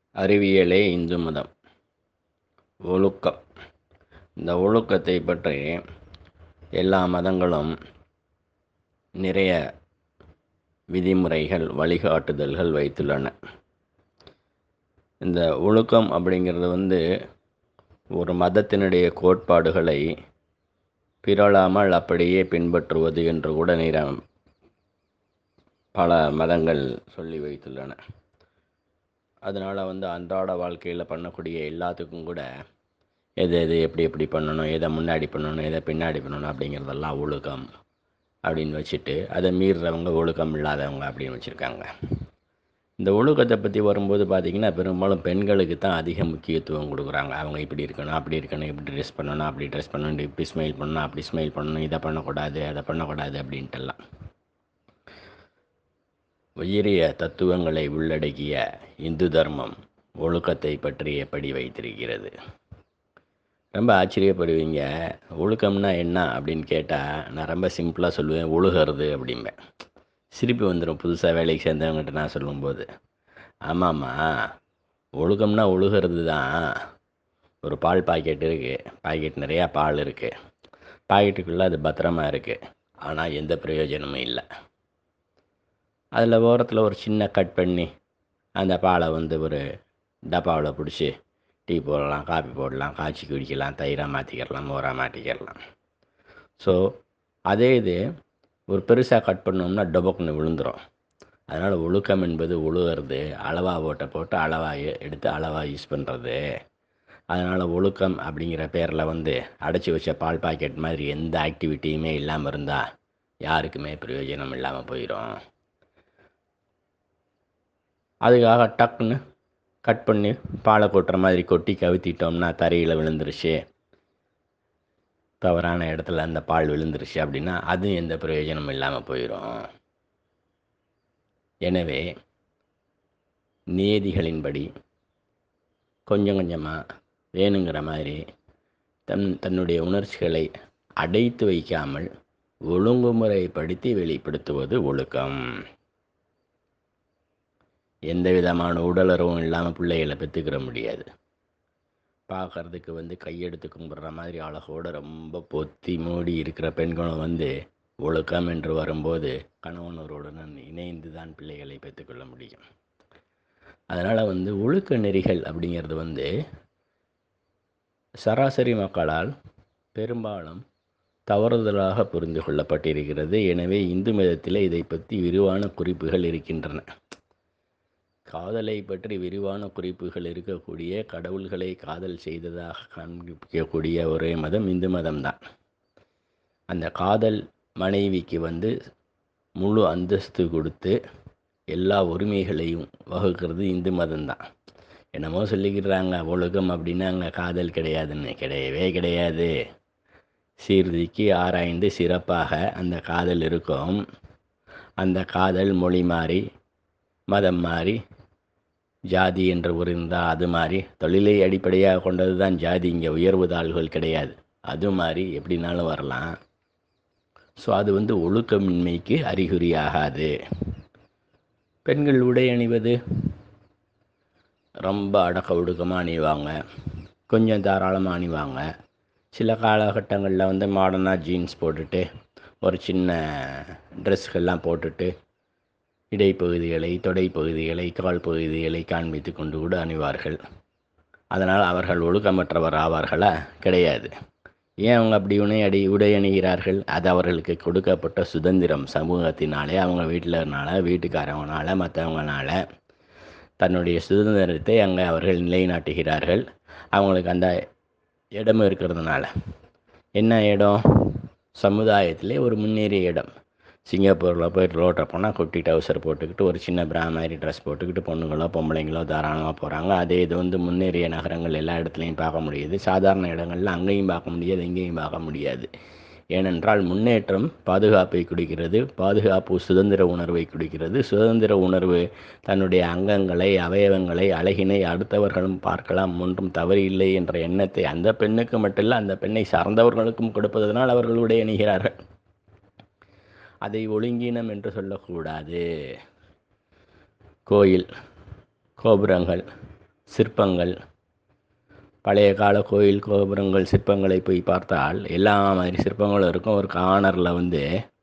அறிவியலே இந்து மதம் ஒழுக்கம் இந்த ஒழுக்கத்தை பற்றி எல்லா மதங்களும் நிறைய விதிமுறைகள் வழிகாட்டுதல்கள் வைத்துள்ளன இந்த ஒழுக்கம் அப்படிங்கிறது வந்து ஒரு மதத்தினுடைய கோட்பாடுகளை பிறழாமல் அப்படியே பின்பற்றுவது என்று கூட நிற பல மதங்கள் சொல்லி வைத்துள்ளன அதனால் வந்து அன்றாட வாழ்க்கையில் பண்ணக்கூடிய எல்லாத்துக்கும் கூட எது எது எப்படி எப்படி பண்ணணும் எதை முன்னாடி பண்ணணும் எதை பின்னாடி பண்ணணும் அப்படிங்கிறதெல்லாம் ஒழுக்கம் அப்படின்னு வச்சுட்டு அதை மீறுறவங்க ஒழுக்கம் இல்லாதவங்க அப்படின்னு வச்சுருக்காங்க இந்த ஒழுக்கத்தை பற்றி வரும்போது பார்த்திங்கன்னா பெரும்பாலும் பெண்களுக்கு தான் அதிக முக்கியத்துவம் கொடுக்குறாங்க அவங்க இப்படி இருக்கணும் அப்படி இருக்கணும் இப்படி ட்ரெஸ் பண்ணணும் அப்படி ட்ரெஸ் பண்ணணும் இப்படி ஸ்மைல் பண்ணணும் அப்படி ஸ்மைல் பண்ணணும் இதை பண்ணக்கூடாது அதை பண்ணக்கூடாது அப்படின்ட்டுலாம் உயரிய தத்துவங்களை உள்ளடக்கிய இந்து தர்மம் ஒழுக்கத்தை பற்றி எப்படி வைத்திருக்கிறது ரொம்ப ஆச்சரியப்படுவீங்க ஒழுக்கம்னா என்ன அப்படின்னு கேட்டால் நான் ரொம்ப சிம்பிளாக சொல்லுவேன் ஒழுகிறது அப்படிம்பேன் சிரிப்பு வந்துடும் புதுசாக வேலைக்கு சேர்ந்தவங்ககிட்ட நான் சொல்லும்போது ஆமாம்மா ஒழுக்கம்னா ஒழுகிறது தான் ஒரு பால் பாக்கெட் இருக்குது பாக்கெட் நிறையா பால் இருக்குது பாக்கெட்டுக்குள்ளே அது பத்திரமா இருக்குது ஆனால் எந்த பிரயோஜனமும் இல்லை அதில் ஓரத்தில் ஒரு சின்ன கட் பண்ணி அந்த பாலை வந்து ஒரு டப்பாவில் பிடிச்சி டீ போடலாம் காஃபி போடலாம் காய்ச்சி குடிக்கலாம் தயிராக மாற்றிக்கிறலாம் மோராக மாற்றிக்கிறலாம் ஸோ அதே இது ஒரு பெருசாக கட் பண்ணோம்னா டொபக்குன்னு விழுந்துடும் அதனால் ஒழுக்கம் என்பது ஒழுகிறது அளவாக ஓட்டை போட்டு அளவாக எடுத்து அளவாக யூஸ் பண்ணுறது அதனால் ஒழுக்கம் அப்படிங்கிற பேரில் வந்து அடைச்சி வச்ச பால் பாக்கெட் மாதிரி எந்த ஆக்டிவிட்டியுமே இல்லாமல் இருந்தால் யாருக்குமே பிரயோஜனம் இல்லாமல் போயிடும் அதுக்காக டக்குன்னு கட் பண்ணி பாலை கொட்டுற மாதிரி கொட்டி கவுத்திட்டோம்னா தரையில் விழுந்துருச்சு தவறான இடத்துல அந்த பால் விழுந்துருச்சு அப்படின்னா அதுவும் எந்த பிரயோஜனமும் இல்லாமல் போயிடும் எனவே நியதிகளின்படி கொஞ்சம் கொஞ்சமாக வேணுங்கிற மாதிரி தன் தன்னுடைய உணர்ச்சிகளை அடைத்து வைக்காமல் ஒழுங்குமுறைப்படுத்தி வெளிப்படுத்துவது ஒழுக்கம் எந்த விதமான உடலுறவும் இல்லாமல் பிள்ளைகளை பெற்றுக்கிற முடியாது பார்க்குறதுக்கு வந்து கையெடுத்து கும்பிட்ற மாதிரி அழகோடு ரொம்ப பொத்தி மூடி இருக்கிற பெண்களும் வந்து ஒழுக்கம் என்று வரும்போது கணவனருடன் இணைந்து தான் பிள்ளைகளை பெற்றுக்கொள்ள முடியும் அதனால் வந்து ஒழுக்க நெறிகள் அப்படிங்கிறது வந்து சராசரி மக்களால் பெரும்பாலும் தவறுதலாக புரிந்து கொள்ளப்பட்டிருக்கிறது எனவே இந்து மதத்தில் இதை பற்றி விரிவான குறிப்புகள் இருக்கின்றன காதலை பற்றி விரிவான குறிப்புகள் இருக்கக்கூடிய கடவுள்களை காதல் செய்ததாக காண்பிக்கக்கூடிய ஒரே மதம் இந்து மதம்தான் அந்த காதல் மனைவிக்கு வந்து முழு அந்தஸ்து கொடுத்து எல்லா உரிமைகளையும் வகுக்கிறது இந்து மதம்தான் என்னமோ சொல்லிக்கிறாங்க ஒழுக்கம் அப்படின்னா அங்கே காதல் கிடையாதுன்னு கிடையவே கிடையாது சீர்திக்கு ஆராய்ந்து சிறப்பாக அந்த காதல் இருக்கும் அந்த காதல் மொழி மாறி மதம் மாறி ஜாதி என்று ஒரு இருந்தால் அது மாதிரி தொழிலை அடிப்படையாக கொண்டது தான் ஜாதி இங்கே உயர்வு தாழ்வுகள் கிடையாது அது மாதிரி எப்படினாலும் வரலாம் ஸோ அது வந்து ஒழுக்கமின்மைக்கு அறிகுறியாகாது பெண்கள் உடை அணிவது ரொம்ப அடக்க ஒடுக்கமாக அணிவாங்க கொஞ்சம் தாராளமாக அணிவாங்க சில காலகட்டங்களில் வந்து மாடர்னாக ஜீன்ஸ் போட்டுட்டு ஒரு சின்ன ட்ரெஸ்கள்லாம் போட்டுட்டு இடைப்பகுதிகளை தொடைப்பகுதிகளை கால் பகுதிகளை காண்பித்து கொண்டு கூட அணிவார்கள் அதனால் அவர்கள் ஒழுக்கமற்றவர் ஆவார்களா கிடையாது ஏன் அவங்க அப்படி உணை அடி உடை அணிகிறார்கள் அது அவர்களுக்கு கொடுக்கப்பட்ட சுதந்திரம் சமூகத்தினாலே அவங்க வீட்டிலனால வீட்டுக்காரவங்களால மற்றவங்களால தன்னுடைய சுதந்திரத்தை அங்கே அவர்கள் நிலைநாட்டுகிறார்கள் அவங்களுக்கு அந்த இடம் இருக்கிறதுனால என்ன இடம் சமுதாயத்திலே ஒரு முன்னேறிய இடம் சிங்கப்பூரில் போய் ரோட்டில் போனால் குட்டி டவுசர் போட்டுக்கிட்டு ஒரு சின்ன பிரா மாதிரி ட்ரெஸ் போட்டுக்கிட்டு பொண்ணுங்களோ பொம்பளைங்களோ தாராளமாக போகிறாங்க அதே இது வந்து முன்னேறிய நகரங்கள் எல்லா இடத்துலையும் பார்க்க முடியுது சாதாரண இடங்களில் அங்கேயும் பார்க்க முடியாது எங்கேயும் பார்க்க முடியாது ஏனென்றால் முன்னேற்றம் பாதுகாப்பை குடிக்கிறது பாதுகாப்பு சுதந்திர உணர்வை குடிக்கிறது சுதந்திர உணர்வு தன்னுடைய அங்கங்களை அவயவங்களை அழகினை அடுத்தவர்களும் பார்க்கலாம் ஒன்றும் தவறு இல்லை என்ற எண்ணத்தை அந்த பெண்ணுக்கு மட்டுமில்லை அந்த பெண்ணை சார்ந்தவர்களுக்கும் கொடுப்பதனால் அவர்களுடைய அணிகிறார்கள் அதை ஒழுங்கீனம் என்று சொல்லக்கூடாது கோயில் கோபுரங்கள் சிற்பங்கள் பழைய கால கோயில் கோபுரங்கள் சிற்பங்களை போய் பார்த்தால் எல்லா மாதிரி சிற்பங்களும் இருக்கும் ஒரு கார்னரில் வந்து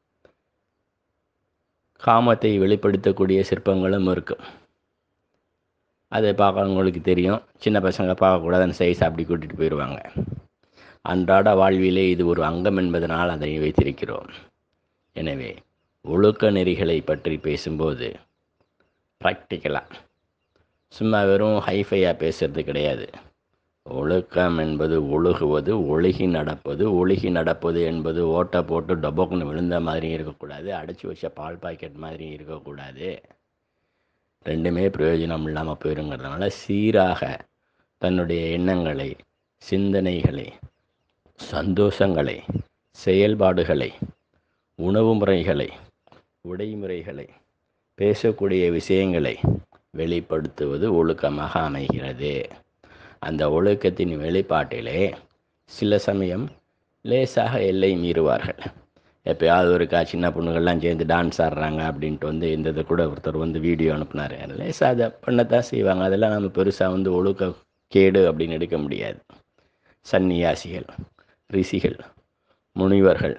காமத்தை வெளிப்படுத்தக்கூடிய சிற்பங்களும் இருக்கும் அதை பார்க்குறவங்களுக்கு தெரியும் சின்ன பசங்க பார்க்கக்கூடாது அந்த சைஸ் அப்படி கூட்டிகிட்டு போயிடுவாங்க அன்றாட வாழ்விலே இது ஒரு அங்கம் என்பதனால் அதை வைத்திருக்கிறோம் எனவே ஒழுக்க நெறிகளை பற்றி பேசும்போது ப்ராக்டிக்கலாக சும்மா வெறும் ஹைஃபையாக பேசுறது கிடையாது ஒழுக்கம் என்பது ஒழுகுவது ஒழுகி நடப்பது ஒழுகி நடப்பது என்பது ஓட்டை போட்டு டொபக்குன்னு விழுந்த மாதிரி இருக்கக்கூடாது அடைச்சி வச்ச பால் பாக்கெட் மாதிரி இருக்கக்கூடாது ரெண்டுமே பிரயோஜனம் இல்லாமல் போயிருங்கிறதுனால சீராக தன்னுடைய எண்ணங்களை சிந்தனைகளை சந்தோஷங்களை செயல்பாடுகளை உணவு முறைகளை உடைமுறைகளை பேசக்கூடிய விஷயங்களை வெளிப்படுத்துவது ஒழுக்கமாக அமைகிறது அந்த ஒழுக்கத்தின் வெளிப்பாட்டிலே சில சமயம் லேசாக எல்லை மீறுவார்கள் எப்போயாவது ஒருக்கா சின்ன பொண்ணுகள்லாம் சேர்ந்து டான்ஸ் ஆடுறாங்க அப்படின்ட்டு வந்து இந்த இதை கூட ஒருத்தர் வந்து வீடியோ அனுப்புனார் லேசாக அதை பண்ணத்தான் செய்வாங்க அதெல்லாம் நம்ம பெருசாக வந்து ஒழுக்க கேடு அப்படின்னு எடுக்க முடியாது சன்னியாசிகள் ரிஷிகள் முனிவர்கள்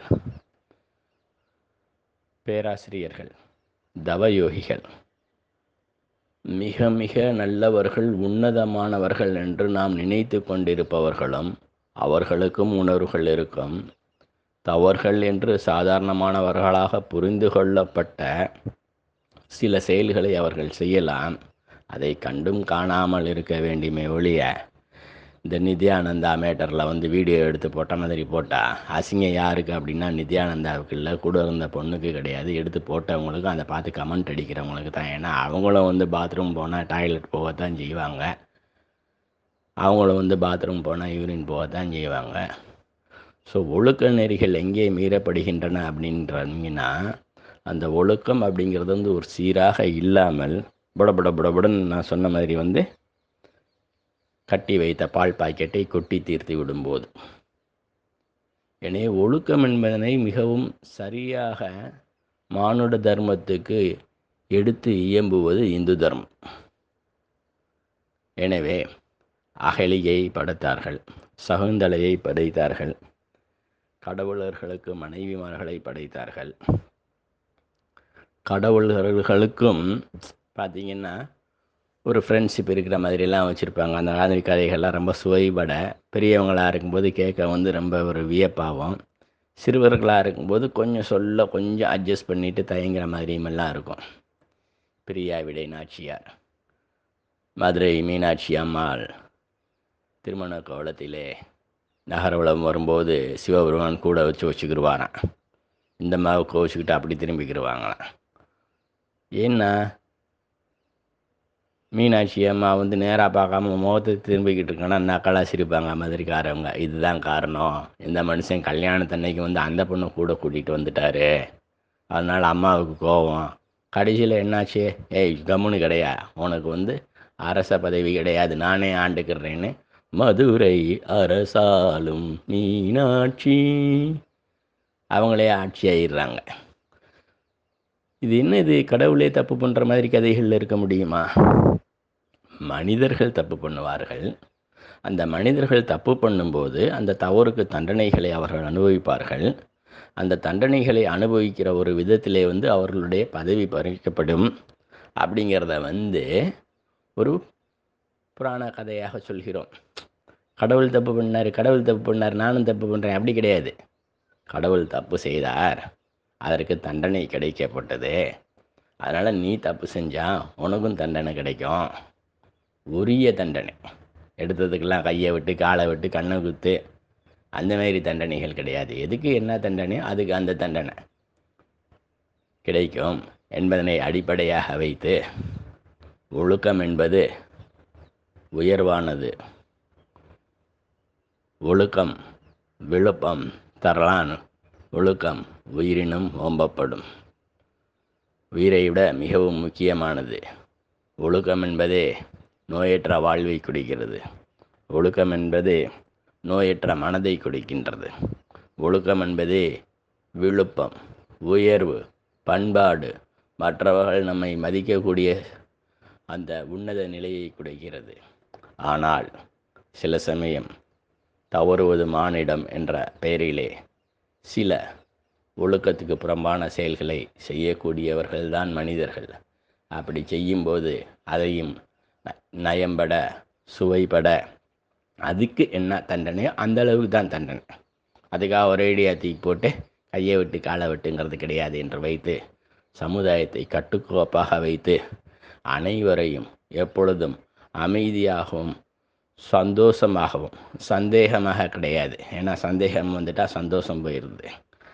பேராசிரியர்கள் தவயோகிகள் மிக மிக நல்லவர்கள் உன்னதமானவர்கள் என்று நாம் நினைத்து கொண்டிருப்பவர்களும் அவர்களுக்கும் உணர்வுகள் இருக்கும் தவறுகள் என்று சாதாரணமானவர்களாக புரிந்து கொள்ளப்பட்ட சில செயல்களை அவர்கள் செய்யலாம் அதை கண்டும் காணாமல் இருக்க வேண்டுமே ஒழிய இந்த நித்யானந்தா மேட்டரில் வந்து வீடியோ எடுத்து போட்ட மாதிரி போட்டால் அசிங்கம் யாருக்கு அப்படின்னா நித்யானந்தாவுக்கு இல்லை கூட இருந்த பொண்ணுக்கு கிடையாது எடுத்து போட்டவங்களுக்கும் அதை பார்த்து கமெண்ட் அடிக்கிறவங்களுக்கு தான் ஏன்னா அவங்களும் வந்து பாத்ரூம் போனால் டாய்லெட் போகத்தான் செய்வாங்க அவங்களும் வந்து பாத்ரூம் போனால் யூரின் போகத்தான் செய்வாங்க ஸோ ஒழுக்க நெறிகள் எங்கே மீறப்படுகின்றன அப்படின்றீங்கன்னா அந்த ஒழுக்கம் அப்படிங்கிறது வந்து ஒரு சீராக இல்லாமல் புட புட புடபுடன்னு நான் சொன்ன மாதிரி வந்து கட்டி வைத்த பால் பாக்கெட்டை கொட்டி தீர்த்து விடும்போது எனவே ஒழுக்கம் என்பதனை மிகவும் சரியாக மானுட தர்மத்துக்கு எடுத்து இயம்புவது இந்து தர்மம் எனவே அகலியை படைத்தார்கள் சகுந்தலையை படைத்தார்கள் கடவுளர்களுக்கு மனைவிமார்களை படைத்தார்கள் கடவுளர்களுக்கும் பார்த்திங்கன்னா ஒரு ஃப்ரெண்ட்ஷிப் இருக்கிற மாதிரிலாம் வச்சுருப்பாங்க அந்த மாதிரி கதைகள்லாம் ரொம்ப சுவைபட பெரியவங்களாக இருக்கும்போது கேட்க வந்து ரொம்ப ஒரு வியப்பாகும் சிறுவர்களாக இருக்கும்போது கொஞ்சம் சொல்ல கொஞ்சம் அட்ஜஸ்ட் பண்ணிவிட்டு தயங்குற மாதிரியுமெல்லாம் இருக்கும் பிரியா விடை நாச்சியார் மதுரை மீனாட்சி அம்மாள் திருமண கோலத்திலே நகரவளம் வரும்போது சிவபெருமான் கூட வச்சு வச்சுக்கிடுவாராம் இந்த மாவு கோவிச்சுக்கிட்டு அப்படி திரும்பிக்கிடுவாங்களாம் ஏன்னா மீனாட்சி அம்மா வந்து நேராக பார்க்காம முகத்தை திரும்பிக்கிட்டு இருக்கேன்னா நக்கலாக சிரிப்பாங்க மதுரைக்காரவங்க இதுதான் காரணம் இந்த மனுஷன் கல்யாணத்தன்னைக்கு வந்து அந்த பொண்ணை கூட கூட்டிகிட்டு வந்துட்டாரு அதனால் அம்மாவுக்கு கோபம் கடைசியில் என்னாச்சு ஏய் கம்முன்னு கிடையா உனக்கு வந்து அரச பதவி கிடையாது நானே ஆண்டுக்கிறேன்னு மதுரை அரசாலும் மீனாட்சி அவங்களே ஆட்சி ஆயிடுறாங்க இது என்ன இது கடவுளே தப்பு பண்ணுற மாதிரி கதைகளில் இருக்க முடியுமா மனிதர்கள் தப்பு பண்ணுவார்கள் அந்த மனிதர்கள் தப்பு பண்ணும்போது அந்த தவறுக்கு தண்டனைகளை அவர்கள் அனுபவிப்பார்கள் அந்த தண்டனைகளை அனுபவிக்கிற ஒரு விதத்திலே வந்து அவர்களுடைய பதவி பறிக்கப்படும் அப்படிங்கிறத வந்து ஒரு புராண கதையாக சொல்கிறோம் கடவுள் தப்பு பண்ணார் கடவுள் தப்பு பண்ணார் நானும் தப்பு பண்ணுறேன் அப்படி கிடையாது கடவுள் தப்பு செய்தார் அதற்கு தண்டனை கிடைக்கப்பட்டது அதனால் நீ தப்பு செஞ்சால் உனக்கும் தண்டனை கிடைக்கும் உரிய தண்டனை எடுத்ததுக்கெல்லாம் கையை விட்டு காலை விட்டு கண்ணை குத்து அந்த மாதிரி தண்டனைகள் கிடையாது எதுக்கு என்ன தண்டனை அதுக்கு அந்த தண்டனை கிடைக்கும் என்பதனை அடிப்படையாக வைத்து ஒழுக்கம் என்பது உயர்வானது ஒழுக்கம் விழுப்பம் தரலான் ஒழுக்கம் உயிரினும் ஓம்பப்படும் உயிரை விட மிகவும் முக்கியமானது ஒழுக்கம் என்பதே நோயற்ற வாழ்வை குடிக்கிறது ஒழுக்கம் என்பது நோயற்ற மனதை கொடுக்கின்றது ஒழுக்கம் என்பதே விழுப்பம் உயர்வு பண்பாடு மற்றவர்கள் நம்மை மதிக்கக்கூடிய அந்த உன்னத நிலையை கொடுக்கிறது ஆனால் சில சமயம் தவறுவது மானிடம் என்ற பெயரிலே சில ஒழுக்கத்துக்கு புறம்பான செயல்களை செய்யக்கூடியவர்கள்தான் மனிதர்கள் அப்படி செய்யும்போது அதையும் ந- நயம்பட சுவைபட அதுக்கு என்ன தண்டனையோ அந்த அளவுக்கு தான் தண்டனை அதுக்காக ஒரேடியாக தூக்கி போட்டு கையை விட்டு காலை விட்டுங்கிறது கிடையாது என்று வைத்து சமுதாயத்தை கட்டுக்கோப்பாக வைத்து அனைவரையும் எப்பொழுதும் அமைதியாகவும் சந்தோஷமாகவும் சந்தேகமாக கிடையாது ஏன்னா சந்தேகம் வந்துட்டால் சந்தோஷம் போயிடுது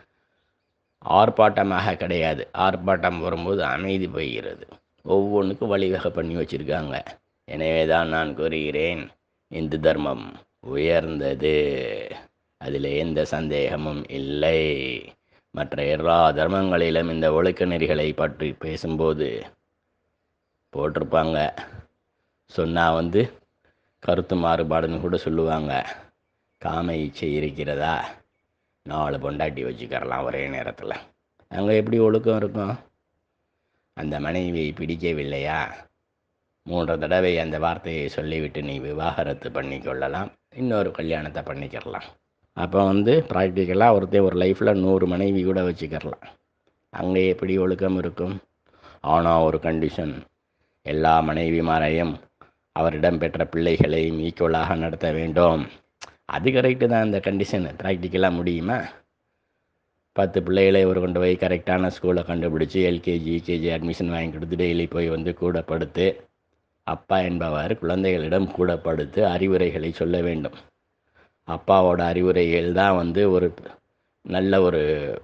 ஆர்ப்பாட்டமாக கிடையாது ஆர்ப்பாட்டம் வரும்போது அமைதி போகிறது ஒவ்வொன்றுக்கும் வழிவகை பண்ணி வச்சிருக்காங்க எனவே தான் நான் கூறுகிறேன் இந்து தர்மம் உயர்ந்தது அதில் எந்த சந்தேகமும் இல்லை மற்ற எல்லா தர்மங்களிலும் இந்த ஒழுக்க நெறிகளை பற்றி பேசும்போது போட்டிருப்பாங்க சொன்னால் வந்து கருத்து மாறுபாடுன்னு கூட சொல்லுவாங்க காம இச்சை இருக்கிறதா நாலு பொண்டாட்டி வச்சுக்கிறலாம் ஒரே நேரத்தில் அங்கே எப்படி ஒழுக்கம் இருக்கும் அந்த மனைவியை பிடிக்கவில்லையா மூன்று தடவை அந்த வார்த்தையை சொல்லிவிட்டு நீ விவாகரத்து பண்ணிக்கொள்ளலாம் இன்னொரு கல்யாணத்தை பண்ணிக்கிறலாம் அப்போ வந்து ப்ராக்டிக்கலாக ஒருத்தர் ஒரு லைஃப்பில் நூறு மனைவி கூட வச்சுக்கிறலாம் அங்கே எப்படி ஒழுக்கம் இருக்கும் ஆனால் ஒரு கண்டிஷன் எல்லா மனைவிமாரையும் அவரிடம் பெற்ற பிள்ளைகளையும் ஈக்குவலாக நடத்த வேண்டும் அது கரெக்டு தான் அந்த கண்டிஷன் ப்ராக்டிக்கலாக முடியுமா பத்து பிள்ளைகளை ஒரு கொண்டு போய் கரெக்டான ஸ்கூலை கண்டுபிடிச்சி எல்கேஜி யூகேஜி அட்மிஷன் வாங்கி கொடுத்து டெய்லி போய் வந்து கூட படுத்து அப்பா என்பவர் குழந்தைகளிடம் கூட படுத்து அறிவுரைகளை சொல்ல வேண்டும் அப்பாவோட அறிவுரைகள் தான் வந்து ஒரு நல்ல ஒரு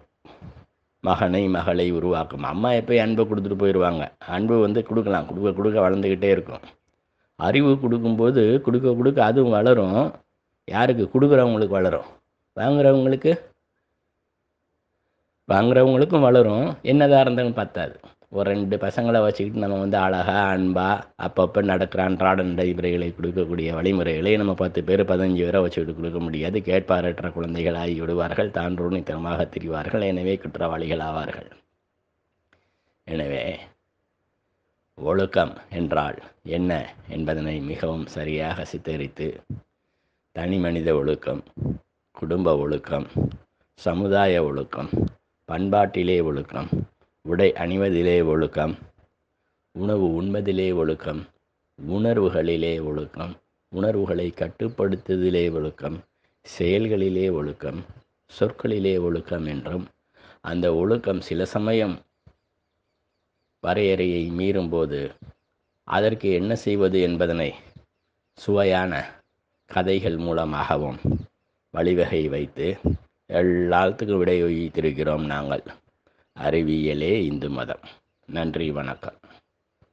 மகனை மகளை உருவாக்கும் அம்மா எப்போயும் அன்பை கொடுத்துட்டு போயிடுவாங்க அன்பு வந்து கொடுக்கலாம் கொடுக்க கொடுக்க வளர்ந்துக்கிட்டே இருக்கும் அறிவு கொடுக்கும்போது கொடுக்க கொடுக்க அதுவும் வளரும் யாருக்கு கொடுக்குறவங்களுக்கு வளரும் வாங்குறவங்களுக்கு வாங்குறவங்களுக்கும் வளரும் என்னதாக இருந்தாலும் பத்தாது ஒரு ரெண்டு பசங்களை வச்சுக்கிட்டு நம்ம வந்து அழகாக அன்பாக அப்பப்போ நடக்கிற அன்றாட நடைமுறைகளை கொடுக்கக்கூடிய வழிமுறைகளை நம்ம பத்து பேர் பதினஞ்சு பேரை வச்சுக்கிட்டு கொடுக்க முடியாது கேட்பாரற்ற குழந்தைகள் ஆகி விடுவார்கள் தான்றோனித்தனமாக திரிவார்கள் எனவே குற்றவாளிகள் ஆவார்கள் எனவே ஒழுக்கம் என்றால் என்ன என்பதனை மிகவும் சரியாக சித்தரித்து தனி மனித ஒழுக்கம் குடும்ப ஒழுக்கம் சமுதாய ஒழுக்கம் பண்பாட்டிலே ஒழுக்கம் உடை அணிவதிலே ஒழுக்கம் உணவு உண்பதிலே ஒழுக்கம் உணர்வுகளிலே ஒழுக்கம் உணர்வுகளை கட்டுப்படுத்துவதிலே ஒழுக்கம் செயல்களிலே ஒழுக்கம் சொற்களிலே ஒழுக்கம் என்றும் அந்த ஒழுக்கம் சில சமயம் வரையறையை மீறும்போது அதற்கு என்ன செய்வது என்பதனை சுவையான கதைகள் மூலமாகவும் வழிவகை வைத்து எல்லாத்துக்கும் விடை வைத்திருக்கிறோம் நாங்கள் அறிவியலே இந்து மதம் நன்றி வணக்கம்